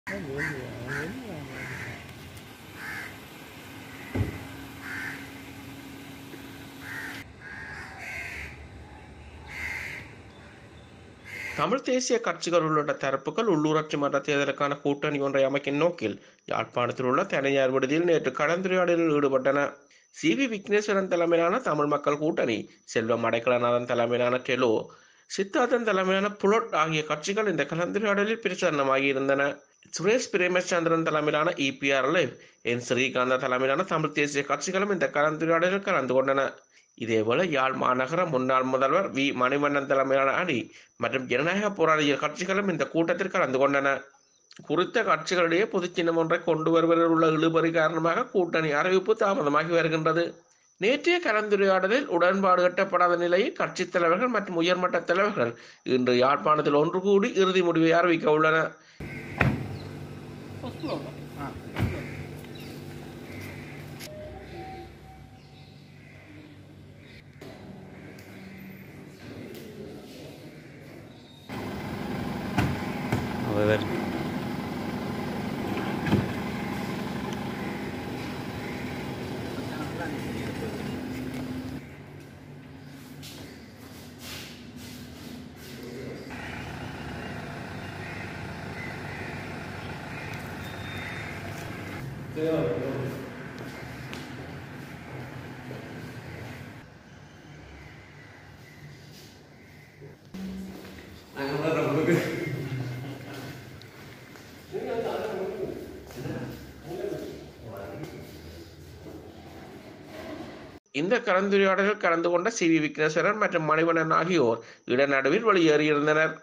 தமிழ் தேசிய கட்சிகள் உள்ளிட்ட தரப்புகள் உள்ளூராட்சி மன்ற தேர்தலுக்கான கூட்டணி ஒன்றை அமைக்கும் நோக்கில் யாழ்ப்பாணத்தில் உள்ள தனியார் விடுதியில் நேற்று கலந்துரையாடலில் ஈடுபட்டன சி வி விக்னேஸ்வரன் தலைமையிலான தமிழ் மக்கள் கூட்டணி செல்வம் அடைக்கலநாதன் தலைமையிலான டெலோ சித்தார்த்தன் தலைமையிலான புலட் ஆகிய கட்சிகள் இந்த கலந்துரையாடலில் பிரச்சாரணமாகி இருந்தன சுரேஷ் பிரேமச்சந்திரன் தலைமையிலான இபிஆர்எல் என் ஸ்ரீகாந்த தலைமையிலான தமிழ் தேசிய கட்சிகளும் இந்த கலந்துரையாடலில் கலந்து கொண்டன இதேபோல யாழ் மாநகர முன்னாள் முதல்வர் வி மணிவண்ணன் தலைமையிலான அணி மற்றும் ஜனநாயக போராளிகள் கட்சிகளும் இந்த கூட்டத்தில் கலந்து கொண்டன குறித்த கட்சிகளிடையே பொதுச் சின்னம் ஒன்றை கொண்டு வருவதில் உள்ள இழுபறி காரணமாக கூட்டணி அறிவிப்பு தாமதமாகி வருகின்றது நேற்றைய கலந்துரையாடலில் உடன்பாடு எட்டப்படாத நிலையில் கட்சித் தலைவர்கள் மற்றும் உயர்மட்ட தலைவர்கள் இன்று யாழ்ப்பாணத்தில் ஒன்று கூடி இறுதி முடிவை அறிவிக்க உள்ளனர் அவர் இந்த கலந்துரையாடலில் கலந்து கொண்ட சி வி விக்னேஸ்வரன் மற்றும் மணிவண்ணன் ஆகியோர் இடநடுவில் வெளியேறியிருந்தனர்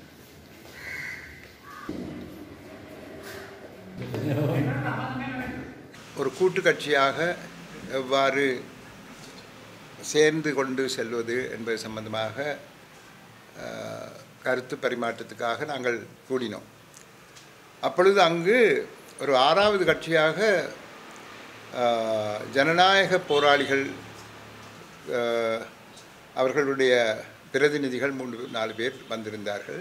ஒரு கூட்டு கட்சியாக எவ்வாறு சேர்ந்து கொண்டு செல்வது என்பது சம்பந்தமாக அஹ், கருத்து பரிமாற்றத்துக்காக நாங்கள் கூடினோம் அப்பொழுது அங்கு ஒரு ஆறாவது கட்சியாக அஹ், ஜனநாயக போராளிகள் அஹ், அவர்களுடைய பிரதிநிதிகள் மூன்று நாலு பேர் வந்திருந்தார்கள்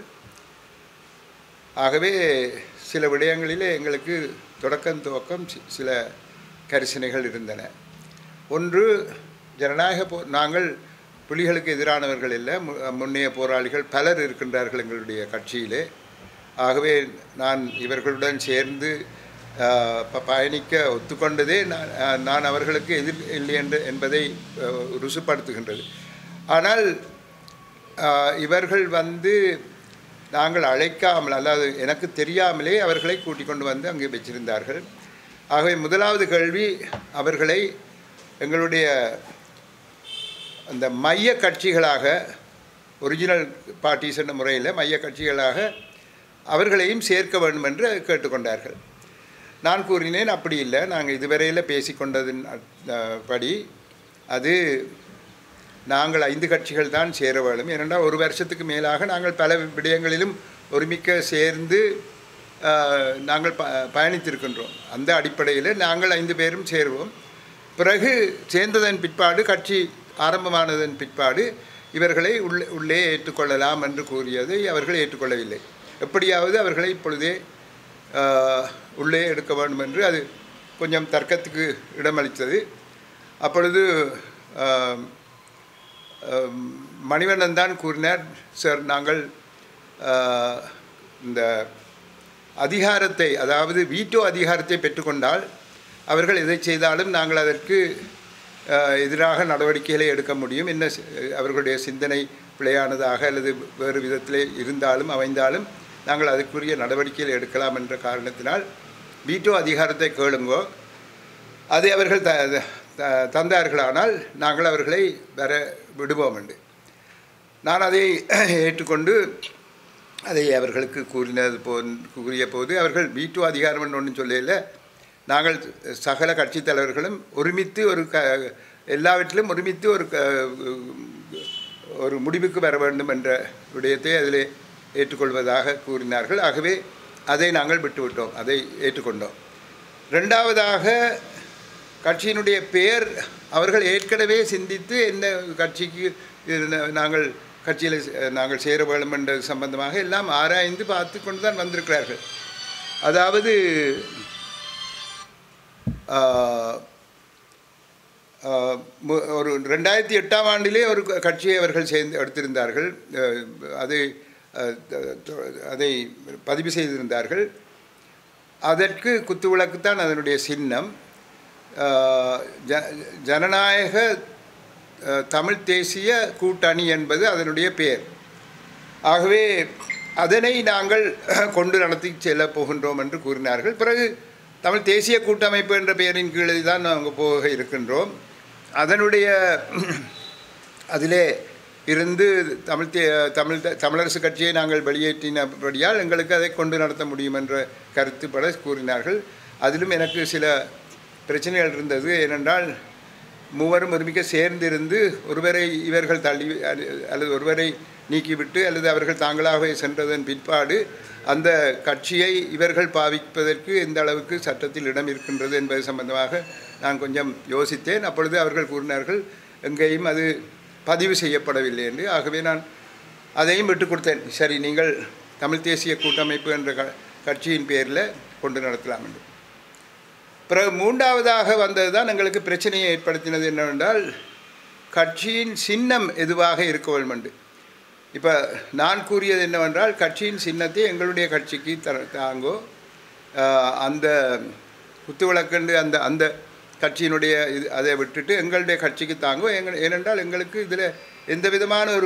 ஆகவே சில விடயங்களிலே எங்களுக்கு தொடக்கம் துவக்கம் சி- சில கரிசனைகள் இருந்தன ஒன்று ஜனநாயக போ நாங்கள் புலிகளுக்கு எதிரானவர்கள் இல்லை மு- முன்னைய போராளிகள் பலர் இருக்கின்றார்கள் எங்களுடைய கட்சியிலே ஆகவே நான் இவர்களுடன் சேர்ந்து ஆஹ், ப- பயணிக்க ஒத்துக்கொண்டதே நான் ஆஹ், நான் அவர்களுக்கு எதிர் இல்லை என்று என்பதை ஆஹ், ருசுப்படுத்துகின்றது ஆனால் ஆஹ், இவர்கள் வந்து நாங்கள் அழைக்காமல் அதாவது எனக்கு தெரியாமலே அவர்களை கூட்டிக் கொண்டு வந்து அங்கே வச்சிருந்தார்கள் ஆகவே முதலாவது கேள்வி அவர்களை எங்களுடைய அந்த மைய கட்சிகளாக ஒரிஜினல் பார்ட்டிஸ் என்ற முறையில் மைய கட்சிகளாக அவர்களையும் சேர்க்க வேண்டும் என்று கேட்டுக்கொண்டார்கள் நான் கூறினேன் அப்படி இல்லை நாங்கள் இதுவரையில் பேசிக்கொண்டதின் அஹ், படி அது நாங்கள் ஐந்து கட்சிகள் தான் சேர வேண்டும் ஏனென்றால் ஒரு வருஷத்துக்கு மேலாக நாங்கள் பல விடயங்களிலும் ஒருமிக்க சேர்ந்து ஆஹ், நாங்கள் ப பயணித்திருக்கின்றோம் அந்த அடிப்படையில் நாங்கள் ஐந்து பேரும் சேருவோம் பிறகு சேர்ந்ததன் பிற்பாடு கட்சி ஆரம்பமானதன் பிற்பாடு இவர்களை உள்ளே உள்ளே ஏற்றுக்கொள்ளலாம் என்று கூறியதை அவர்கள் ஏற்றுக்கொள்ளவில்லை எப்படியாவது அவர்களை இப்பொழுதே ஆஹ், உள்ளே எடுக்க வேண்டும் என்று அது கொஞ்சம் தர்க்கத்துக்கு இடமளித்தது அப்பொழுது ஆஹ், ஆஹ், மணிவண்ணன் தான் கூறினார் சார் நாங்கள் ஆஹ், இந்த அதிகாரத்தை அதாவது வீட்டோ அதிகாரத்தை பெற்றுக்கொண்டால் அவர்கள் எதை செய்தாலும் நாங்கள் அதற்கு ஆஹ், எதிராக நடவடிக்கைகளை எடுக்க முடியும் என்ன சி- அவர்களுடைய சிந்தனை பிழையானதாக அல்லது வேறு விதத்திலே இருந்தாலும் அமைந்தாலும் நாங்கள் அதற்குரிய நடவடிக்கைகளை எடுக்கலாம் என்ற காரணத்தினால் வீட்டோ அதிகாரத்தை கேளுங்கோ அதை அவர்கள் த த- தந்தார்களானால் நாங்கள் அவர்களை வர விடுவோம் என்று நான் அதை ஏற்றுக்கொண்டு அதை அவர்களுக்கு கூறினது போ கூறிய போது அவர்கள் வீட்டு அதிகாரம் என்று ஒன்றும் சொல்லல நாங்கள் சகல கட்சித் தலைவர்களும் ஒருமித்து ஒரு க எல்லாவற்றிலும் ஒருமித்து ஒரு க ஒரு முடிவுக்கு வர வேண்டும் என்ற விடயத்தை அதில் ஏற்றுக்கொள்வதாக கூறினார்கள் ஆகவே அதை நாங்கள் விட்டுவிட்டோம் அதை ஏற்றுக்கொண்டோம் ரெண்டாவதாக கட்சியினுடைய பெயர் அவர்கள் ஏற்கனவே சிந்தித்து என்ன கட்சிக்கு இது நா- நாங்கள் கட்சியில் சே- நாங்கள் சேர வேண்டும் என்ற சம்பந்தமாக எல்லாம் ஆராய்ந்து பார்த்து கொண்டு தான் வந்திருக்கிறார்கள் அதாவது ஆஹ், ஆஹ், மு- ஒரு ரெண்டாயிரத்தி எட்டாம் ஆண்டிலே ஒரு க- கட்சியை அவர்கள் சேர்ந்து எடுத்திருந்தார்கள் அஹ், அதை அஹ், த- த- அதை பதிவு செய்திருந்தார்கள் அதற்கு குத்துவிளக்குத்தான் அதனுடைய சின்னம் ஆஹ், ஜ ஜனநாயக அஹ், தமிழ் தேசிய கூட்டணி என்பது அதனுடைய பெயர் ஆகவே அதனை நாங்கள் கொண்டு நடத்தி செல்ல போகின்றோம் என்று கூறினார்கள் பிறகு தமிழ் தேசிய கூட்டமைப்பு என்ற பெயரின் கீழே தான் நாங்கள் போக இருக்கின்றோம் அதனுடைய அதிலே இருந்து தமிழ் தே தமிழ் த- தமிழரசு கட்சியை நாங்கள் வெளியேற்றினபடியால் எங்களுக்கு அதை கொண்டு நடத்த முடியும் என்ற கருத்துப்பட கூறினார்கள் அதிலும் எனக்கு சில பிரச்சனைகள் இருந்தது ஏனென்றால் மூவரும் ஒருமிக்க சேர்ந்திருந்து ஒருவரை இவர்கள் தள்ளி அல்ல- அல்லது ஒருவரை நீக்கிவிட்டு அல்லது அவர்கள் தாங்களாகவே சென்றதன் பிற்பாடு அந்த கட்சியை இவர்கள் பாவிப்பதற்கு எந்த அளவுக்கு சட்டத்தில் இடம் இருக்கின்றது என்பது சம்பந்தமாக நான் கொஞ்சம் யோசித்தேன் அப்பொழுது அவர்கள் கூறினார்கள் எங்கேயும் அது பதிவு செய்யப்படவில்லை என்று ஆகவே நான் அதையும் விட்டு கொடுத்தேன் சரி நீங்கள் தமிழ் தேசிய கூட்டமைப்பு என்ற க கட்சியின் பேரில் கொண்டு நடத்தலாம் என்று பிறகு மூன்றாவதாக வந்தது தான் எங்களுக்கு பிரச்சனையை ஏற்படுத்தினது என்னவென்றால் கட்சியின் சின்னம் எதுவாக இருக்க வேண்டும் என்று இப்போ நான் கூறியது என்னவென்றால் கட்சியின் சின்னத்தை எங்களுடைய கட்சிக்கு த தாங்கோ ஆஹ் அந்த குத்துவிளக்கண்டு அந்த அந்த கட்சியினுடைய இது அதை விட்டுட்டு எங்களுடைய கட்சிக்கு தாங்கோ எங்கள் ஏனென்றால் எங்களுக்கு இதில் எந்த விதமான ஒரு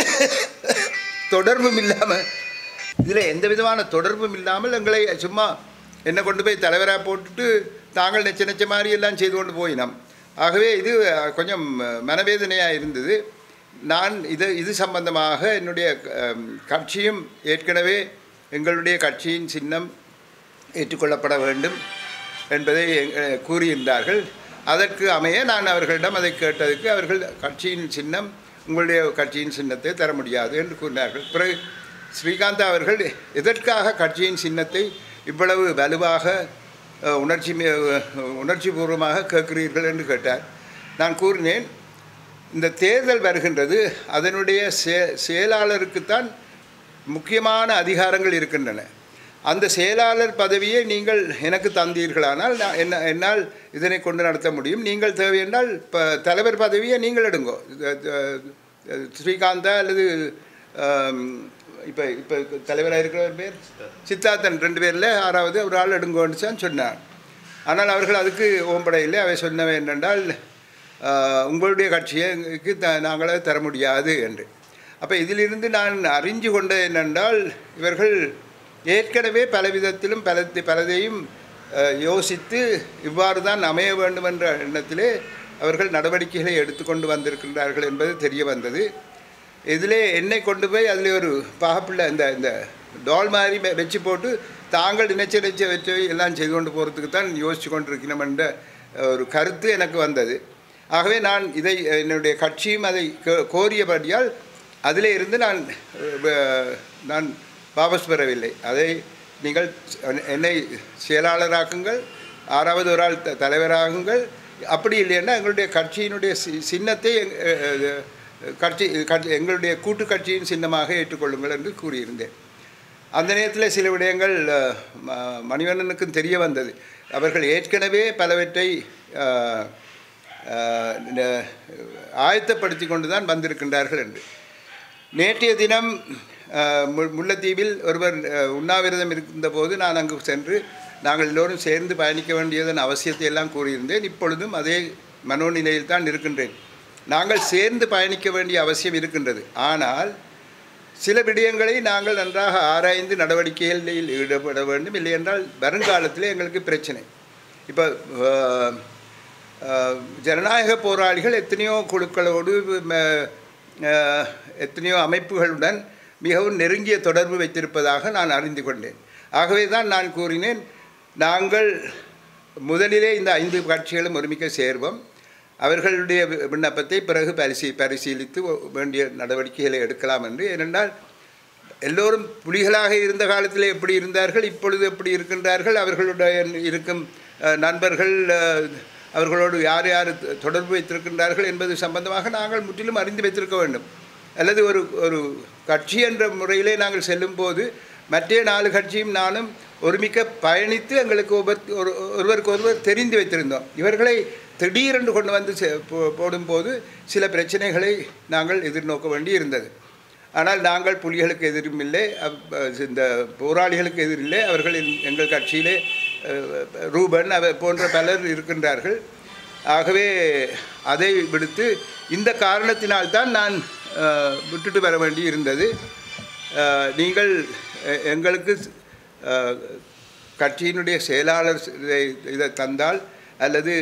தொடர்பும் இல்லாமல் இதில் எந்த விதமான தொடர்பும் இல்லாமல் எங்களை சும்மா என்னை கொண்டு போய் தலைவராக போட்டுட்டு தாங்கள் நெச்ச நெச்ச மாதிரி எல்லாம் செய்து கொண்டு போயினோம் ஆகவே இது அஹ், கொஞ்சம் மனவேதனையாக இருந்தது நான் இது இது சம்பந்தமாக என்னுடைய அஹ், கட்சியும் ஏற்கனவே எங்களுடைய கட்சியின் சின்னம் ஏற்றுக்கொள்ளப்பட வேண்டும் என்பதை அஹ், கூறியிருந்தார்கள் அதற்கு அமைய நான் அவர்களிடம் அதை கேட்டதுக்கு அவர்கள் கட்சியின் சின்னம் உங்களுடைய கட்சியின் சின்னத்தை தர முடியாது என்று கூறினார்கள் பிறகு ஸ்ரீகாந்த் அவர்கள் எதற்காக கட்சியின் சின்னத்தை இவ்வளவு வலுவாக அஹ், உணர்ச்சி மே- உணர்ச்சி பூர்வமாக கேட்கிறீர்கள் என்று கேட்டார் நான் கூறினேன் இந்த தேர்தல் வருகின்றது அதனுடைய சே செயலாளருக்குத்தான் முக்கியமான அதிகாரங்கள் இருக்கின்றன அந்த செயலாளர் பதவியை நீங்கள் எனக்கு தந்தீர்களானால் நான் என்ன என்னால் இதனை கொண்டு நடத்த முடியும் நீங்கள் தேவை என்றால் இப்போ தலைவர் பதவியை நீங்கள் எடுங்கோ இது- இது- ஸ்ரீகாந்தா அல்லது இப்போ இப்போ தலைவராக இருக்கிறவர் பேர் சித்தார்த்தன் ரெண்டு பேரில் ஆறாவது ஒரு ஆள் எடுங்கோன்னு தான் சொன்னார் ஆனால் அவர்கள் அதுக்கு ஓம்படையில்லை அவை சொன்னவை என்னென்றால் ஆஹ், உங்களுடைய கட்சியைக்கு த நாங்களே தர முடியாது என்று அப்போ இதிலிருந்து நான் அறிஞ்சு கொண்டது என்னென்றால் இவர்கள் ஏற்கனவே பல விதத்திலும் பல பலதையும் ஆஹ், யோசித்து இவ்வாறு தான் அமைய வேண்டும் என்ற எண்ணத்திலே அவர்கள் நடவடிக்கைகளை எடுத்துக்கொண்டு வந்திருக்கின்றார்கள் என்பது தெரிய வந்தது இதிலே என்னை கொண்டு போய் அதில் ஒரு பாகப்பிள்ளை இந்த இந்த டால் மாதிரி வெ- வச்சு போட்டு தாங்கள் நினைச்ச நினைச்ச வச்சு எல்லாம் செய்து கொண்டு போகிறதுக்கு தான் யோசித்து கொண்டிருக்கணும் என்ற ஒரு கருத்து எனக்கு வந்தது ஆகவே நான் இதை என்னுடைய கட்சியும் அதை கோ- கோரியபடியால் அதிலே இருந்து நான் அஹ், நான் வாபஸ் பெறவில்லை அதை நீங்கள் என்னை செயலாளராக்குங்கள் ஆறாவது ஒரு ஆள் த- தலைவராகுங்கள் அப்படி இல்லைன்னா எங்களுடைய கட்சியினுடைய சி சின்னத்தை எங்- அஹ், அஹ், கட்சி கட்சி எங்களுடைய கூட்டு கட்சியின் சின்னமாக ஏற்றுக்கொள்ளுங்கள் என்று கூறியிருந்தேன் அந்த நேரத்தில் சில விடயங்கள் அஹ், ம- மணிவண்ணனுக்கும் தெரிய வந்தது அவர்கள் ஏற்கனவே பலவற்றை அஹ், அஹ், ந- ஆயத்தப்படுத்தி கொண்டு தான் வந்திருக்கின்றார்கள் என்று நேற்றைய தினம் அஹ், மு- முல்லைத்தீவில் ஒருவர் அஹ், உண்ணாவிரதம் இருந்தபோது நான் அங்கு சென்று நாங்கள் எல்லோரும் சேர்ந்து பயணிக்க வேண்டியதன் அவசியத்தை எல்லாம் கூறியிருந்தேன் இப்பொழுதும் அதே மனோநிலையில் தான் இருக்கின்றேன் நாங்கள் சேர்ந்து பயணிக்க வேண்டிய அவசியம் இருக்கின்றது ஆனால் சில விடயங்களை நாங்கள் நன்றாக ஆராய்ந்து நடவடிக்கைகளில் ஈடுபட வேண்டும் இல்லை என்றால் வருங்காலத்தில் எங்களுக்கு பிரச்சனை இப்போ அஹ், அஹ், ஜனநாயக போராளிகள் எத்தனையோ குழுக்களோடு ம- அஹ், எத்தனையோ அமைப்புகளுடன் மிகவும் நெருங்கிய தொடர்பு வைத்திருப்பதாக நான் அறிந்து கொண்டேன் ஆகவே தான் நான் கூறினேன் நாங்கள் முதலிலே இந்த ஐந்து கட்சிகளும் ஒருமிக்க சேர்வோம் அவர்களுடைய வி- விண்ணப்பத்தை பிறகு பரிசீ பரிசீலித்து ஒ- வேண்டிய நடவடிக்கைகளை எடுக்கலாம் என்று ஏனென்றால் எல்லோரும் புலிகளாக இருந்த காலத்தில் எப்படி இருந்தார்கள் இப்பொழுது எப்படி இருக்கின்றார்கள் அவர்களுடைய இருக்கும் அஹ், நண்பர்கள் அஹ், அவர்களோடு யார் யார் தொ- தொடர்பு வைத்திருக்கின்றார்கள் என்பது சம்பந்தமாக நாங்கள் முற்றிலும் அறிந்து வைத்திருக்க வேண்டும் அல்லது ஒரு ஒரு கட்சி என்ற முறையிலே நாங்கள் செல்லும்போது மற்ற நாலு கட்சியும் நானும் ஒருமிக்க பயணித்து எங்களுக்கு ஒவ்வொரு ஒரு ஒருவருக்கு ஒருவர் தெரிந்து வைத்திருந்தோம் இவர்களை திடீரென்று கொண்டு வந்து செ- போ- போடும்போது சில பிரச்சனைகளை நாங்கள் எதிர்நோக்க வேண்டி இருந்தது ஆனால் நாங்கள் புலிகளுக்கு எதிரும் இல்லை அப்- இந்த போராளிகளுக்கு எதிரில்லை அவர்கள் எங்- எங்கள் கட்சியிலே அஹ், ரூபன் அவர் போன்ற பலர் இருக்கின்றார்கள் ஆகவே அதை விடுத்து இந்த காரணத்தினால்தான் நான் அஹ், விட்டுட்டு வர வேண்டி இருந்தது அஹ், நீங்கள் எ- எங்களுக்கு அஹ், கட்சியினுடைய செயலாளர் இதை இதை தந்தால் அல்லது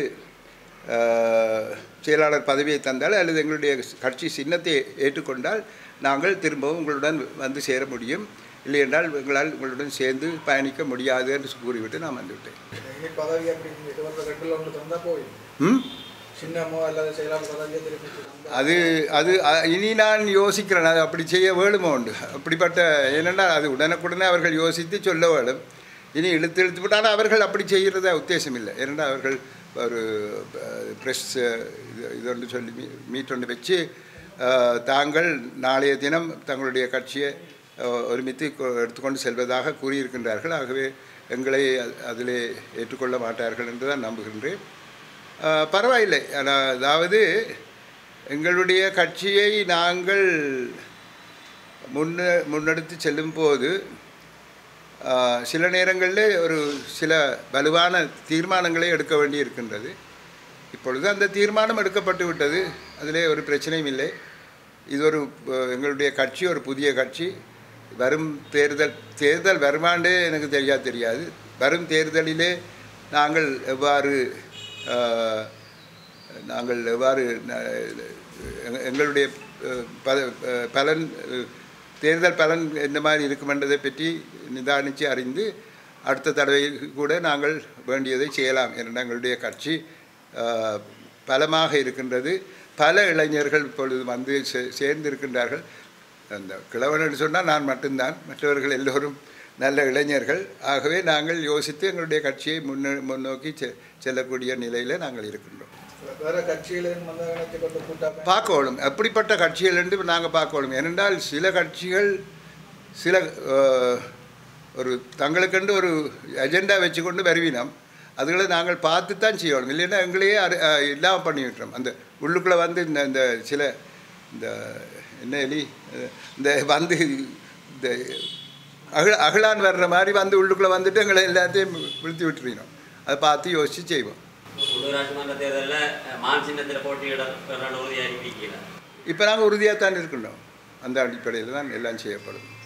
அஹ், செயலாளர் பதவியை தந்தால் அல்லது எங்களுடைய கட்சி சின்னத்தை ஏற்றுக்கொண்டால் நாங்கள் திரும்பவும் உங்களுடன் வந்து சேர முடியும் இல்லையென்றால் எங்களால் உங்களுடன் சேர்ந்து பயணிக்க முடியாது என்று கூறிவிட்டு நான் வந்துவிட்டேன் இனி பதவி அப்படி நீங்கள் இருபத்தி ரெண்டில் ஒன்று தந்தால் போய் ம் சின்னமோ அல்லது செயலாளர் பதவியோ திருப்பி தந்தா அது அது அ- இனி நான் யோசிக்கிறேன் அது அப்படி செய்ய வேணுமோ உண்டு அப்படிப்பட்ட ஏனென்னா அது உடனுக்குடனே அவர்கள் யோசித்து சொல்ல வேணும் இனி இழுத்து இழுத்து விட்டு ஆனால் அவர்கள் அப்படி செய்கிறத உத்தேசம் இல்லை ஏனென்னா அவர்கள் ஒரு ப்ரெஸ் இது இது ஒன்று சொல்லி மீ மீட் ஒன்று வச்சு அஹ், தாங்கள் நாளைய தினம் தங்களுடைய கட்சியை அஹ், ஒருமித்து கொ- எடுத்துக்கொண்டு செல்வதாக கூறியிருக்கின்றார்கள் ஆகவே எங்களை அ- அதிலே ஏற்றுக்கொள்ள மாட்டார்கள் என்று தான் நம்புகின்றேன் அஹ், பரவாயில்லை ஆனா- அதாவது எங்களுடைய கட்சியை நாங்கள் முன்ன முன்னெடுத்து செல்லும்போது ஆஹ், சில நேரங்களில் ஒரு சில வலுவான தீர்மானங்களை எடுக்க வேண்டி இருக்கின்றது இப்பொழுது அந்த தீர்மானம் எடுக்கப்பட்டு விட்டது அதிலே ஒரு பிரச்சனையும் இல்லை இது ஒரு அஹ், எங்களுடைய கட்சி ஒரு புதிய கட்சி வரும் தேர்தல் தேர்தல் வருமாண்டே எனக்கு தெரியா தெரியாது வரும் தேர்தலிலே நாங்கள் எவ்வாறு ஆஹ், நாங்கள் எவ்வாறு ந- எங்க- எங்களுடைய அஹ், பல அஹ், பலன் அஹ், தேர்தல் பலன் எந்த மாதிரி இருக்குமென்றதை பற்றி நிதானித்து அறிந்து அடுத்த தடவை கூட நாங்கள் வேண்டியதை செய்யலாம் என்ற எங்களுடைய கட்சி அஹ், பலமாக இருக்கின்றது பல இளைஞர்கள் இப்பொழுது வந்து சே சேர்ந்திருக்கின்றார்கள் அந்த கிழவன் சொன்னால் நான் மட்டும்தான் மற்றவர்கள் எல்லோரும் நல்ல இளைஞர்கள் ஆகவே நாங்கள் யோசித்து எங்களுடைய கட்சியை முன்னே முன்னோக்கி செ செல்லக்கூடிய நிலையில் நாங்கள் இருக்கின்றோம் வேற கட்சியிலேருந்து வந்த இணைத்து கொண்டு கூட்டாக பார்க்கணும் அப்படிப்பட்ட கட்சிகள் என்று நாங்கள் பார்க்கணும் ஏனென்றால் சில கட்சிகள் சில அஹ், ஒரு தங்களுக்கென்று ஒரு அஜெண்டா வச்சுக்கொண்டு வருவினோம் அதுகளை நாங்கள் பார்த்து தான் செய்யணும் இல்லைன்னா எங்களையே அரு அஹ், இல்லாமல் பண்ணி விட்டுறோம் அந்த உள்ளுக்குள்ளே வந்து இந்த இந்த சில இந்த என்ன எலி அஹ், இந்த வந்து இந்த அகழ அகழான் வர்ற மாதிரி வந்து உள்ளுக்குள்ளே வந்துட்டு எங்களை எல்லாத்தையும் விழுத்தி விட்டுறணும் அதை பார்த்து யோசித்து செய்வோம் உள்ளூராட்சி மன்ற தேர்தலில் மான் சின்னத்தில் போட்டியிட உறுதியாக அறிவிக்கல இப்போ நாங்கள் உறுதியாக தான் இருக்கின்றோம் அந்த அடிப்படையில் தான் எல்லாம் செய்யப்படும்